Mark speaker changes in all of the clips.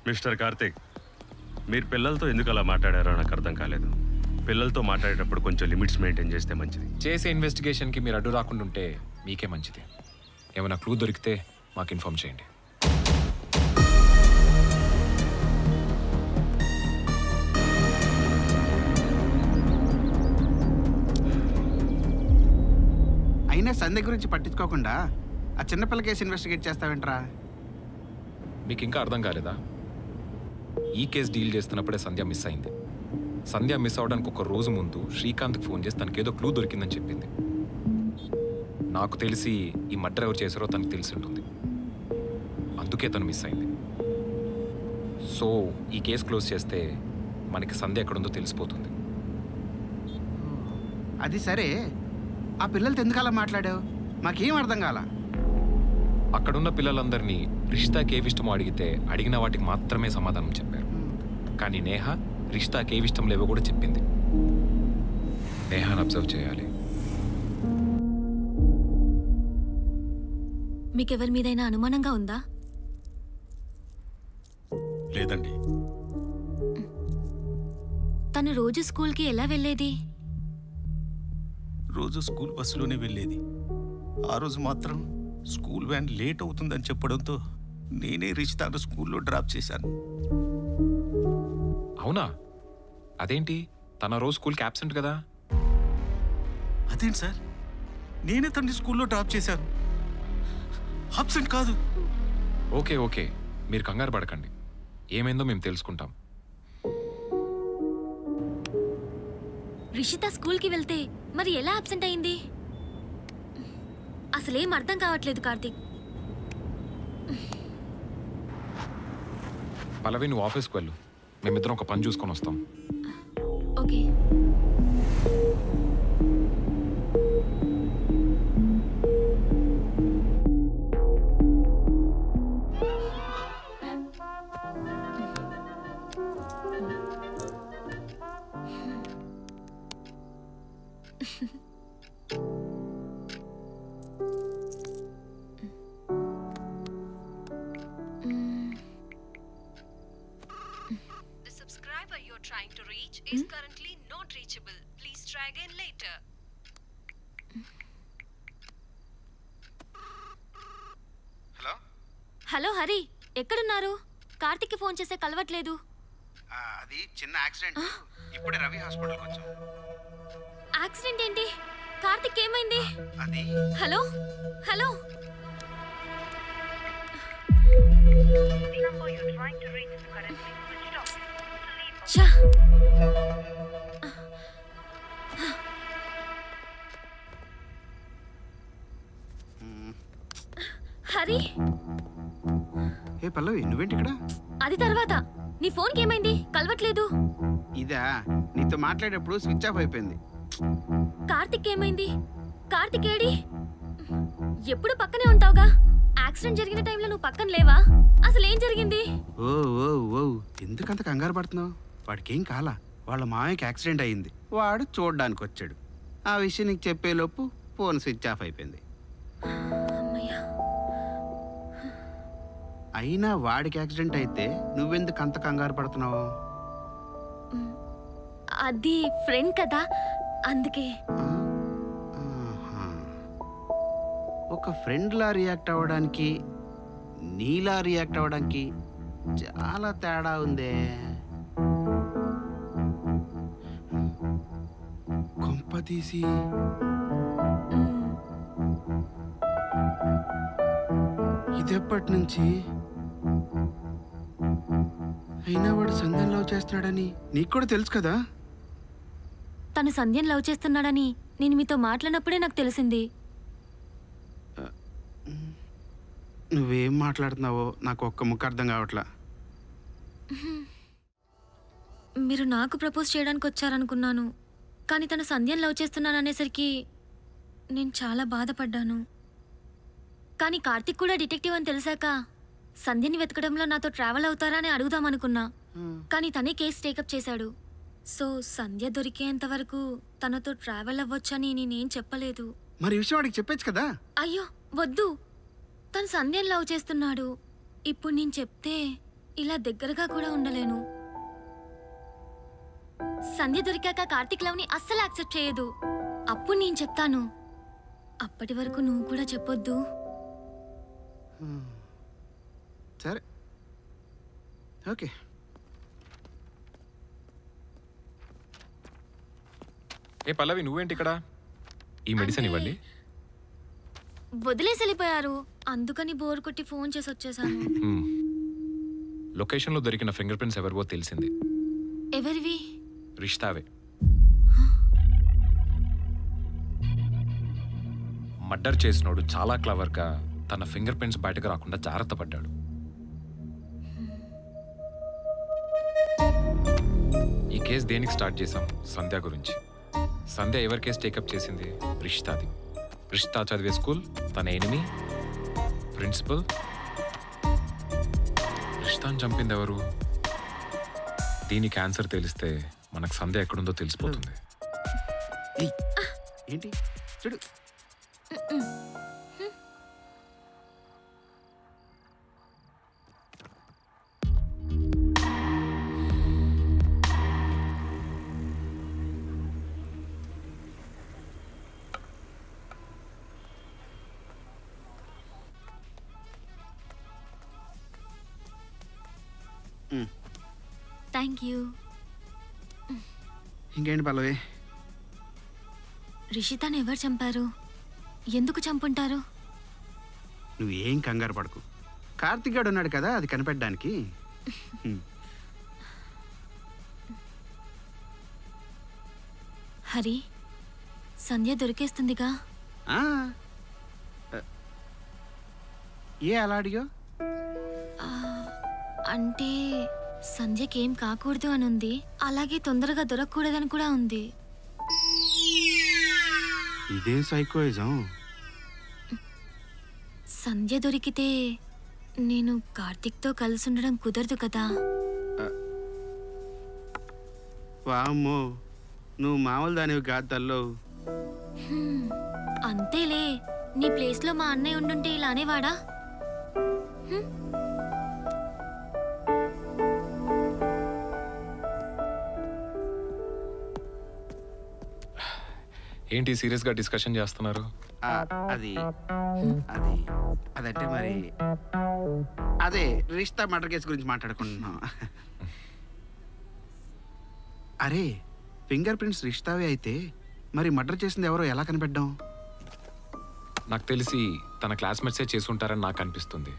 Speaker 1: Mister Karthik మీరు పిల్లలతో ఎందుకు అలా మాట్లాడారో నాకు అర్థం కాలేదు పిల్లలతో మాట్లాడేటప్పుడు కొంచెం లిమిట్స్ మెయింటైన్ చేస్తే మంచిది
Speaker 2: చేసే ఇన్వెస్టిగేషన్కి మీరు అడ్డు రాకుండా ఉంటే మీకే మంచిది ఏమైనా క్లూ దొరికితే మాకు ఇన్ఫామ్ చేయండి
Speaker 3: అయినా సంధ్య గురించి పట్టించుకోకుండా ఆ చిన్నపిల్ల కేసు ఇన్వెస్టిగేట్ చేస్తావేంట్రా
Speaker 2: మీకు ఇంకా అర్థం కాలేదా ఈ కేసు డీల్ చేస్తున్నప్పుడే సంధ్య మిస్ అయింది సంధ్య మిస్ అవడానికి ఒక రోజు ముందు శ్రీకాంత్కి ఫోన్ చేసి తనకేదో క్లూ దొరికిందని చెప్పింది నాకు తెలిసి ఈ మర్డర్ ఎవరు చేశారో తనకు తెలిసి ఉంటుంది అందుకే తను మిస్ అయింది సో ఈ కేసు క్లోజ్ చేస్తే మనకి సంధ్య ఎక్కడుందో తెలిసిపోతుంది
Speaker 3: అది సరే ఆ పిల్లలతో ఎందుకు అలా మాట్లాడావు మాకేం అర్థం కాల
Speaker 2: అక్కడున్న పిల్లలందరినీ రిష్తాకి ఏవి ఇష్టమో అడిగితే అడిగిన వాటికి మాత్రమే సమాధానం చెప్పారు కానీ నేహ రిష్తాకి ఏవి ఇష్టం లేవో కూడా చెప్పింది నేహాని అబ్జర్వ్ చేయాలి
Speaker 4: మీకెవరి మీదైనా అనుమానంగా ఉందా
Speaker 5: లేదండి
Speaker 4: తను రోజు స్కూల్కి ఎలా వెళ్ళేది
Speaker 5: రోజు స్కూల్ బస్సులోనే వెళ్ళేది ఆ రోజు మాత్రం స్కూల్ వ్యాన్ లేట్ అవుతుందని చెప్పడంతో నేనే రిషితాను స్కూల్లో డ్రాప్ చేశాను
Speaker 2: అవునా అదేంటి తన రోజు స్కూల్కి అబ్సెంట్ కదా
Speaker 5: అదేంటి సార్ నేనే తనని స్కూల్లో డ్రాప్ చేశాను అబ్సెంట్ కాదు
Speaker 2: ఓకే ఓకే మీరు కంగారు పడకండి ఏమైందో మేము తెలుసుకుంటాం
Speaker 4: రిషిత స్కూల్కి వెళ్తే మరి ఎలా అబ్సెంట్ అయింది అసలేం అర్థం కావట్లేదు కార్తీక్
Speaker 2: పల్లవి నువ్వు ఆఫీస్కి వెళ్ళు మేమిద్దరం ఒక పని చూసుకొని వస్తాం
Speaker 4: okay
Speaker 6: The subscriber you're trying to reach is currently not reachable. Please try again later.
Speaker 3: Hello
Speaker 4: hello Hari ఎక్కడున్నారు కార్తీక్కి ఫోన్ చేస్తే కలవట్లేదు
Speaker 3: అది చిన్న యాక్సిడెంట్ ఇప్పుడే రవి హాస్పిటల్కి వచ్చాం
Speaker 4: యాక్సిడెంట్ ఏంటి కార్తీక్ ఏమైంది
Speaker 3: అది
Speaker 4: hello hello
Speaker 6: The number you're trying to reach is currently switched off. To leave a
Speaker 4: ఛా! హరి
Speaker 3: ఏ పల్లవి నువ్వేంటి ఇక్కడ
Speaker 4: అది తర్వాత నీ ఫోన్కి ఏమైంది కలవట్లేదు
Speaker 3: ఇదా నీతో మాట్లాడేటప్పుడు స్విచ్ ఆఫ్ అయిపోయింది
Speaker 4: కార్తిక్ ఏమైంది కార్తిక్ ఏడి ఎప్పుడు పక్కనే ఉంటావుగా యాక్సిడెంట్ జరిగిన టైంలో నువ్వు పక్కన లేవా అసలు ఏం జరిగింది
Speaker 3: ఓ ఓ ఓ ఎందుకంత కంగారు పడుతున్నావు వాడికి ఏం కాలా వాళ్ళ మామయ్యకి యాక్సిడెంట్ అయింది వాడు చూడడానికి వచ్చాడు ఆ విషయం నీకు చెప్పేలోపు ఫోన్ స్విచ్ ఆఫ్ అయిపోయింది
Speaker 4: అమ్మయ్యా
Speaker 3: అయినా వాడికి యాక్సిడెంట్ అయితే నువ్వెందుకు అంత కంగారు పడుతున్నావు
Speaker 4: అది ఫ్రెండ్ కదా అందుకే
Speaker 3: ఆహా. ఒక ఫ్రెండ్లా రియాక్ట్ అవ్వడానికి నీలా రియాక్ట్ అవ్వడానికి చాలా తేడా ఉందే కొంప తీసి ఇదెప్పటి నుంచి అయినా వాడు సంధ్యం లవ్ చేస్తున్నాడని నీకు కూడా తెలుసు కదా
Speaker 4: తను సంధ్యను లవ్ చేస్తున్నాడని నేను మీతో మాట్లాడినప్పుడే నాకు తెలిసింది
Speaker 3: నువ్వేం మాట్లాడుతున్నావో నాకు ఒక్క ముక్క అర్థం కావట్లా
Speaker 4: మీరు నాకు ప్రపోజ్ చేయడానికి వచ్చారనుకున్నాను కానీ తను సంధ్యను లవ్ చేస్తున్నాను అనేసరికి నేను చాలా బాధపడ్డాను కానీ కార్తిక్ కూడా డిటెక్టివ్ అని తెలిసాక సంధ్యని వెతకడంలో నాతో ట్రావెల్ అవుతారా అని అడుగుదామనుకున్నా కానీ తనే కేసు టేకప్ చేశాడు సో సంధ్య దొరికేంత వరకు తనతో ట్రావెల్ అవ్వొచ్చని నేనేం చెప్పలేదు
Speaker 3: మరి ఈ విషయం వాడికి చెప్పొచ్చు కదా
Speaker 4: అయ్యో వద్దు తను సంధ్యను లవ్ చేస్తున్నాడు ఇప్పుడు నేను చెప్తే ఇలా దగ్గరగా కూడా ఉండలేను సంధ్య దొరికాక కార్తిక్ లవ్ని అస్సలు యాక్సెప్ట్ చేయదు అప్పుడు నేను చెప్తాను అప్పటి వరకు నువ్వు కూడా చెప్పొద్దు
Speaker 3: సరే ఓకే
Speaker 2: ఏ పల్లవి నువ్వేంటి ఇక్కడ ఈ మెడిసిన్ ఇవ్వండి
Speaker 4: వదిలేసి వెళ్ళిపోయారు అందుకని బోర్ కొట్టి ఫోన్ చేసి వచ్చేసాను
Speaker 2: హ్మ్. లొకేషన్లో దొరికిన ఫింగర్ ప్రింట్స్ ఎవరివో తెలిసింది
Speaker 4: ఎవరివి
Speaker 2: రిష్తావే మర్డర్ చేసినోడు చాలా క్లవర్గా తన ఫింగర్ ప్రింట్స్ బయటకు రాకుండా జాగ్రత్త పడ్డాడు ఈ కేసు దేనికి స్టార్ట్ చేశాం సంధ్య గురించి సంధ్య ఎవరి కేసు టేకప్ చేసింది రిష్తాది రిష్తా చదివే స్కూల్ తన ఎనిమి ప్రిన్సిపల్ రిష్తాని చంపింది ఎవరు దీనికి ఆన్సర్ తెలిస్తే మనకు సంధ్య ఎక్కడుందో తెలిసిపోతుంది
Speaker 3: ఏయ్, ఏంటి చూడు
Speaker 4: థ్యాంక్ యూ
Speaker 3: ఇంకేంటి పల్లవి
Speaker 4: రిషితాని ఎవరు చంపారు ఎందుకు చంపుంటారు
Speaker 3: నువ్వేం కంగారు పడకు కార్తిక్ గాడు ఉన్నాడు కదా అది కనిపెట్టడానికి హ్మ్.
Speaker 4: హరి సంధ్య దొరికేస్తుందిగా
Speaker 3: ఆ. ఏ అలా అడిగా
Speaker 4: ఆ, అంటే సంధ్యకేం కాకూడదు అని ఉంది అలాగే తొందరగా దొరకకూడదని కూడా ఉంది
Speaker 3: ఇదేం సైకోయిజం
Speaker 4: సంధ్య దొరికితే నేను కార్తిక్తో కలిసి ఉండడం కుదరదు కదా
Speaker 3: వామ్మో నువ్వు మామూలు దానివి కాదు తల్లో
Speaker 4: హ్మ్, అంతేలే నీ ప్లేస్లో మా అన్నయ్య ఉండుంటే ఇలా అనేవాడా
Speaker 2: ఏంటి సీరియస్గా డిస్కషన్ చేస్తున్నారు
Speaker 3: ఆ, అది అది అదంటే మరి అదే రిష్తా మర్డర్ కేసు గురించి మాట్లాడుకుంటున్నాం అరే ఫింగర్ ప్రింట్స్ రిష్తావే అయితే మరి మర్డర్ చేసింది ఎవరో ఎలా కనిపెట్టాం
Speaker 2: నాకు తెలిసి తన క్లాస్మేట్సే చేసి ఉంటారని నాకు అనిపిస్తుంది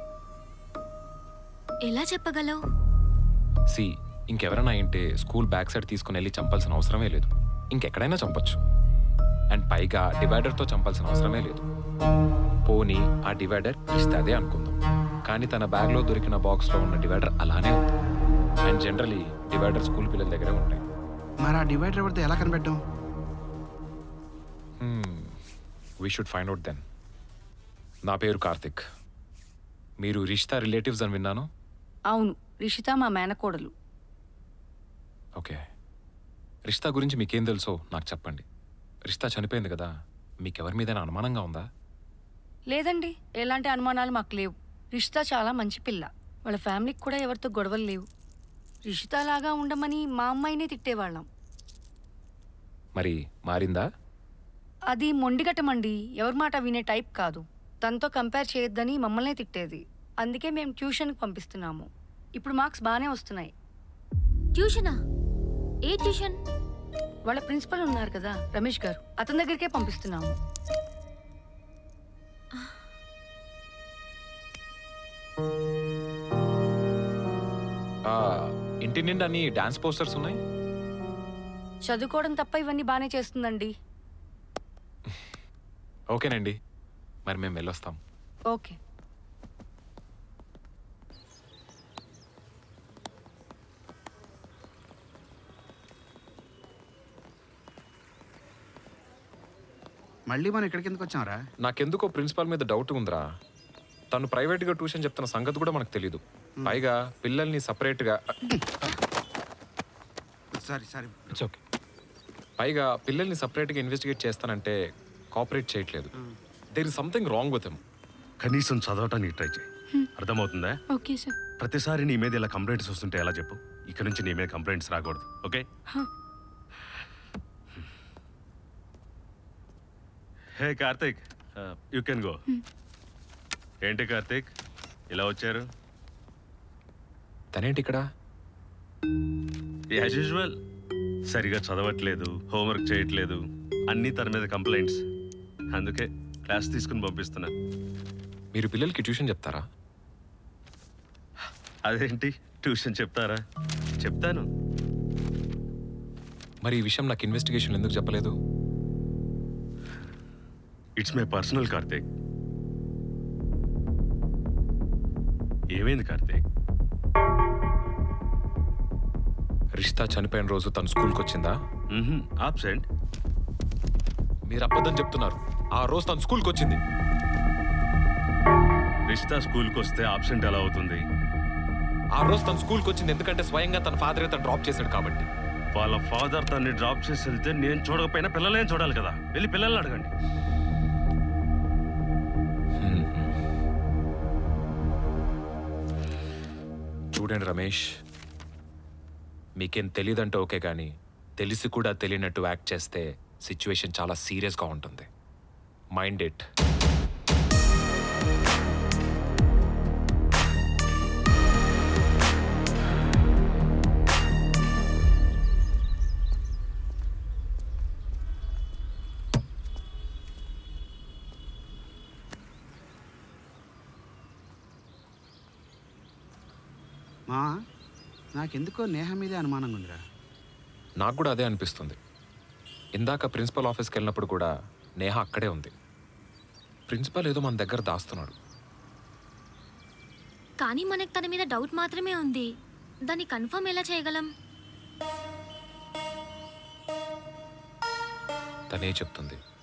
Speaker 4: ఎలా చెప్పగలవు
Speaker 2: సి ఇంకెవరైనా అయింటే స్కూల్ బ్యాక్ సైడ్ తీసుకుని వెళ్ళి చంపాల్సిన అవసరమే లేదు ఇంకెక్కడైనా చంపొచ్చు అండ్ పైగా డివైడర్తో చంపాల్సిన అవసరమే లేదు పోనీ ఆ డివైడర్ ఇస్తే అనుకుందాం కానీ తన బ్యాగ్లో దొరికిన బాక్స్లో ఉన్న డివైడర్ అలానే ఉంది అండ్ జనరలీ డివైడర్ స్కూల్ పిల్లల దగ్గరే ఉంటాయి
Speaker 3: మరి ఆ డివైడర్ ఎవరితో ఎలా కనిపెట్టాం
Speaker 2: we should find out then నా పేరు కార్తిక్ మీరు రిష్తా రిలేటివ్స్ అని విన్నాను
Speaker 7: అవును రిషిత మా మేనకోడలు
Speaker 2: ఓకే రిష్తా గురించి మీకేం తెలుసో నాకు చెప్పండి రిష్తా చనిపోయింది కదా మీకెవరి మీదైనా అనుమానంగా ఉందా
Speaker 7: లేదండి ఎలాంటి అనుమానాలు మాకు లేవు రిషిత చాలా మంచి పిల్ల వాళ్ళ ఫ్యామిలీకి కూడా ఎవరితో గొడవలు లేవు రిషిత లాగా ఉండమని మా అమ్మాయినే తిట్టేవాళ్ళం
Speaker 2: మరి మారిందా
Speaker 7: అది మొండిగటమండి ఎవరి మాట వినే టైప్ కాదు తనతో కంపేర్ చేయొద్దని మమ్మల్నే తిట్టేది అందుకే మేము ట్యూషన్కి పంపిస్తున్నాము ఇప్పుడు మార్క్స్ బాగానే వస్తున్నాయి
Speaker 4: ట్యూషనా ఏ ట్యూషన్
Speaker 7: వాళ్ళ ప్రిన్సిపల్ ఉన్నారు కదా రమేష్ గారు అతని దగ్గరికే పంపిస్తున్నాము
Speaker 2: ఆ, ఇంటి నిండా అన్ని డాన్స్ పోస్టర్స్ ఉన్నాయి
Speaker 7: చదువుకోవడం తప్ప ఇవన్నీ బాగానే చేస్తుందండి
Speaker 2: ఓకేనండి మరి మేము వెళ్ళొస్తాం
Speaker 7: ఓకే
Speaker 3: మళ్ళీ మనం ఇక్కడికి ఎందుకు వచ్చాంరా
Speaker 2: నాకెందుకో ప్రిన్సిపాల్ మీద డౌట్ ఉందిరా తను ప్రైవేట్గా ట్యూషన్ చెప్తున్న సంగతి కూడా మనకు తెలీదు పైగా పిల్లల్ని సపరేట్గా
Speaker 3: సారీ సారీ
Speaker 2: ఇట్స్ ఓకే పైగా పిల్లల్ని సపరేట్గా ఇన్వెస్టిగేట్ చేస్తానంటే కోఆపరేట్ చేయట్లేదు there is something wrong with him
Speaker 1: కనీసం చదవటానికి ట్రై చేయి అర్థమవుతుందా
Speaker 8: ఓకే సార్
Speaker 1: ప్రతిసారి నీ మీద ఇలా కంప్లైంట్స్ వస్తుంటే ఎలా చెప్పు ఇక్కడ నుంచి నీ మీద కంప్లైంట్స్ రాకూడదు okay hey Karthik you can go ఏంటి కార్తిక్ ఇలా వచ్చారు
Speaker 2: తనేంటి ఇక్కడ
Speaker 1: యాజ్ యూజువల్ సరిగా చదవట్లేదు హోంవర్క్ చేయట్లేదు అన్నీ తన మీద కంప్లైంట్స్ అందుకే క్లాస్ తీసుకుని పంపిస్తున్నా
Speaker 2: మీరు పిల్లలకి ట్యూషన్ చెప్తారా
Speaker 1: అదేంటి ట్యూషన్ చెప్తారా చెప్తాను
Speaker 2: మరి ఈ విషయం నాకు ఇన్వెస్టిగేషన్ ఎందుకు చెప్పలేదు
Speaker 1: ఇట్స్ మై పర్సనల్ కార్తీక్ ఏమైంది కార్తీక్
Speaker 2: రిష్తా చనిపోయిన రోజు తను స్కూల్కి వచ్చిందా
Speaker 1: ఆబ్సెంట్
Speaker 2: మీరు అబద్ధం చెప్తున్నారు ఆ రోజు తను స్కూల్కి వచ్చింది
Speaker 1: రిష్తా స్కూల్కి వస్తే ఆబ్సెంట్ ఎలా అవుతుంది
Speaker 2: ఆ రోజు తను స్కూల్కి వచ్చింది ఎందుకంటే స్వయంగా తన ఫాదరే తను డ్రాప్ చేశాడు కాబట్టి
Speaker 1: వాళ్ళ ఫాదర్ తన్ని డ్రాప్ చేసి వెళ్తే నేను చూడకపోయినా పిల్లలేం చూడాలి కదా వెళ్ళి పిల్లల్ని అడగండి
Speaker 2: చూడండి రమేష్ మీకేం తెలియదంటే ఓకే కానీ తెలిసి కూడా తెలియనట్టు యాక్ట్ చేస్తే సిచ్యువేషన్ చాలా సీరియస్గా ఉంటుంది మైండ్ ఇట్
Speaker 3: మా నాకెందుకో నేహ మీదే అనుమానంగా ఉందిరా
Speaker 2: నాకు కూడా అదే అనిపిస్తుంది ఇందాక ప్రిన్సిపల్ ఆఫీస్కి వెళ్ళినప్పుడు కూడా నేహ అక్కడే ఉంది ప్రిన్సిపల్ ఏదో మన దగ్గర దాస్తున్నాడు
Speaker 4: కానీ మనకు తన మీద డౌట్ మాత్రమే ఉంది దాన్ని కన్ఫర్మ్ ఎలా చేయగలం
Speaker 2: తనే చెప్తుంది